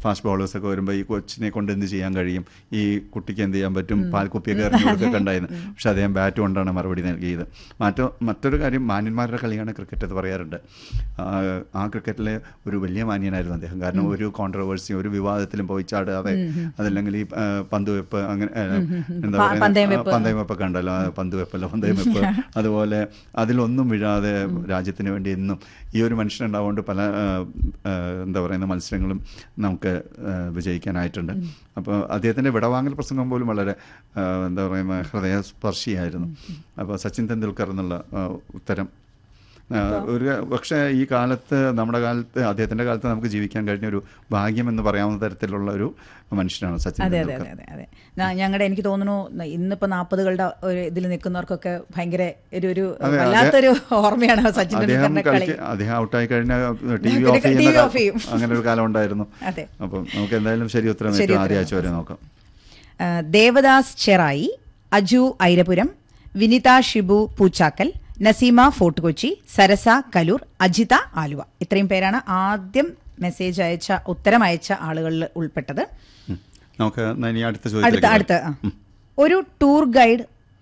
Fast bowlers ഒക്കെ വരുമ്പോൾ ഈ കൊച്ചിനെ കൊണ്ട് എന്ത് ചെയ്യാൻ കഴിയും ഈ കുട്ടിക്ക് എന്ത് ചെയ്യാൻ പറ്റും പാൽക്കുപ്പിയൊക്കെ എറിഞ്ഞൊക്കെ ഉണ്ടായിരുന്നു പക്ഷെ അദ്ദേഹം ബാറ്റ് കൊണ്ടാണ് മറുപടി നൽകിയത് മറ്റോ മറ്റൊരു കാര്യം മാന്യന്മാരുടെ കളിയാണ് ക്രിക്കറ്റ് എന്ന് പറയാറുണ്ട് ആ, ആ ക്രിക്കറ്റിലെ ഒരു വലിയ മാന്യനായിരുന്നു അദ്ദേഹം കാരണം ഒരു കോൺട്രവേഴ്സി ഒരു വിവാദത്തിലും പോയി ചാടാതെ അതല്ലെങ്കിൽ ഈ ആ, പന്തുവെപ്പ് അങ്ങനെ ആ, എന്താ പ- പന്തയം പറയുക വെപ്പ്. പന്തയം വെപ്പൊക്കെ ഉണ്ടല്ലോ ആ, പന്തുവെപ്പല്ല പന്തയം വെപ്പ് അതുപോലെ അതിലൊന്നും വീഴാതെ രാജ്യത്തിന് വേണ്ടി എന്നും ഈ ഒരു മനുഷ്യനുണ്ടാവുകൊണ്ട് പല ആ, ആ, എന്താ പറയുന്ന മത്സരങ്ങളും നമുക്ക് ആ, വിജയിക്കാനായിട്ടുണ്ട് അപ്പോൾ അദ്ദേഹത്തിൻ്റെ വിടവാങ്ങൽ പ്രസംഗം പോലും വളരെ ആ, എന്താ പറയുന്ന ഹൃദയസ്പർശിയായിരുന്നു അപ്പോൾ സച്ചിൻ തെണ്ടുൽക്കർ എന്നുള്ള ആ, ഉത്തരം ആ, ഒരു പക്ഷേ ഈ കാലത്ത് നമ്മുടെ കാലത്ത് അദ്ദേഹത്തിൻ്റെ കാലത്ത് നമുക്ക് ജീവിക്കാൻ കഴിഞ്ഞ ഒരു ഭാഗ്യം എന്ന് പറയാവുന്ന തരത്തിലുള്ള ഒരു മനുഷ്യനാണ് സച്ചിൻ അതെ അതെ തെണ്ടുൽക്കർ അതെ അതെ അതെ ഞങ്ങളുടെ എനിക്ക് തോന്നുന്നു ഇന്നിപ്പോ നാൽപ്പതുകളുടെ ഒരു ഇതിൽ നിൽക്കുന്നവർക്കൊക്കെ ഭയങ്കര ഒരു ഒരു അതെ, വല്ലാത്തൊരു ഓർമ്മയാണ് സച്ചിൻ അദ്ദേഹം ടെണ്ടുൽക്കറിന്റെ കളി കളിക്ക് അദ്ദേഹം ഔട്ടായി കഴിഞ്ഞാൽ ടി വി പിന്നെ ഓഫ് ചെയ്യുന്ന TV കാ- off ചെയ്യും. അങ്ങനെ ഒരു കാലം ഉണ്ടായിരുന്നു അതെ. അപ്പം നമുക്ക് എന്തായാലും ശരി ഉത്തരം ശരി ഏറ്റവും ഉത്തരം. ആദ്യ ആഴ്ച വരെ നോക്കാം ആ, ദേവദാസ് ചെറായി അജു ഐരപുരം വിനിത ഷിബു പൂച്ചാക്കൽ നസീമ ഫോർട്ട് കൊച്ചി സരസ കലൂർ അജിത ആലുവ ഇത്രയും പേരാണ് ആദ്യം മെസ്സേജ് അയച്ച ഉത്തരം അയച്ച ആളുകളിൽ ഉൾപ്പെട്ടത് ഉം. നമുക്ക് എന്നാ ഇനി അടുത്ത അടുത്ത ചോദ്യത്തിലേക്ക് അടുത്ത ആ. ഒരു ടൂർ ഗൈഡ്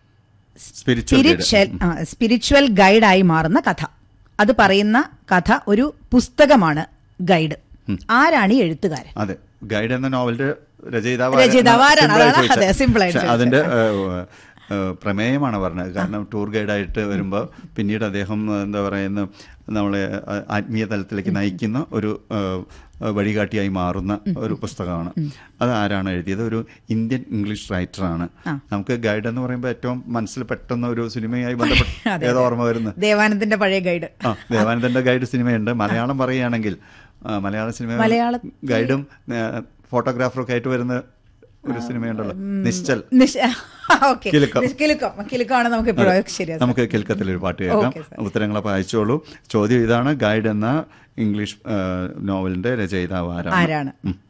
സ്പിരിച്വൽ സ്പിരിച്വൽ ആ, സ്പിരിച്വൽ ഗൈഡായി മാറുന്ന കഥ അത് പറയുന്ന കഥ ഒരു പുസ്തകമാണ് ഗൈഡ് ആരാണ് ഈ എഴുത്തുകാരൻ അതെ ഗൈഡ് എന്ന നോവലിന്റെ രചയിതാവ് രചയിതാവ് ആരാണ്? simple ആയി അതാണ് ചോദിച്ചാൽ. അതെ, simple ആയിട്ട് പക്ഷേ അതിന്റെ ഏഹ്, ഏഹ്, പ്രമേയമാണ് പറഞ്ഞത് കാരണം ടൂർ ഗൈഡായിട്ട് വരുമ്പോൾ പിന്നീട് അദ്ദേഹം എന്താ പറയുന്ന നമ്മളെ ആ- ആത്മീയ തലത്തിലേക്ക് നയിക്കുന്ന ഒരു ഏഹ്, വഴികാട്ടിയായി മാറുന്ന ഒരു പുസ്തകമാണ് അത് ആരാണ് എഴുതിയത് ഒരു ഇന്ത്യൻ ഇംഗ്ലീഷ് റൈറ്ററാണ് നമുക്ക് ഗൈഡ് എന്ന് പറയുമ്പോൾ ഏറ്റവും മനസ്സിൽ പെട്ടെന്ന് ഒരു സിനിമയായി ബന്ധപ്പെട്ട് ഏതോ ഓർമ്മ വരുന്നത് ദേവാനന്ദന്റെ പഴയ ഗൈഡ് ആ ദേവാനന്ദന്റെ ഗൈഡ് സിനിമയുണ്ട് മലയാളം പറയുകയാണെങ്കിൽ ആ, മലയാള സിനിമ മലയാളത്തിൽ- ഗൈഡും ഫോട്ടോഗ്രാഫറും ഒക്കെ ആയിട്ട് വരുന്ന ഒരു സിനിമയുണ്ടല്ലോ നിശ്ചൽ ഓക്കെ കിലുക്കം. കിലുക്കം കിലുക്കമാണ് നമുക്ക് ഇപ്പോഴും ശരിയാ നമുക്ക് കിൽക്കത്തിൽ ഒരു പാട്ട് കേൾക്കാം ഓക്കേ, സർ. ഉത്തരങ്ങളൊക്കെ അയച്ചോളൂ ചോദ്യം ഇതാണ് ഗൈഡ് എന്ന ഇംഗ്ലീഷ് ആ, നോവലിന്റെ രചയിതാവ് ആരാണ് ആരാണ് ഉം.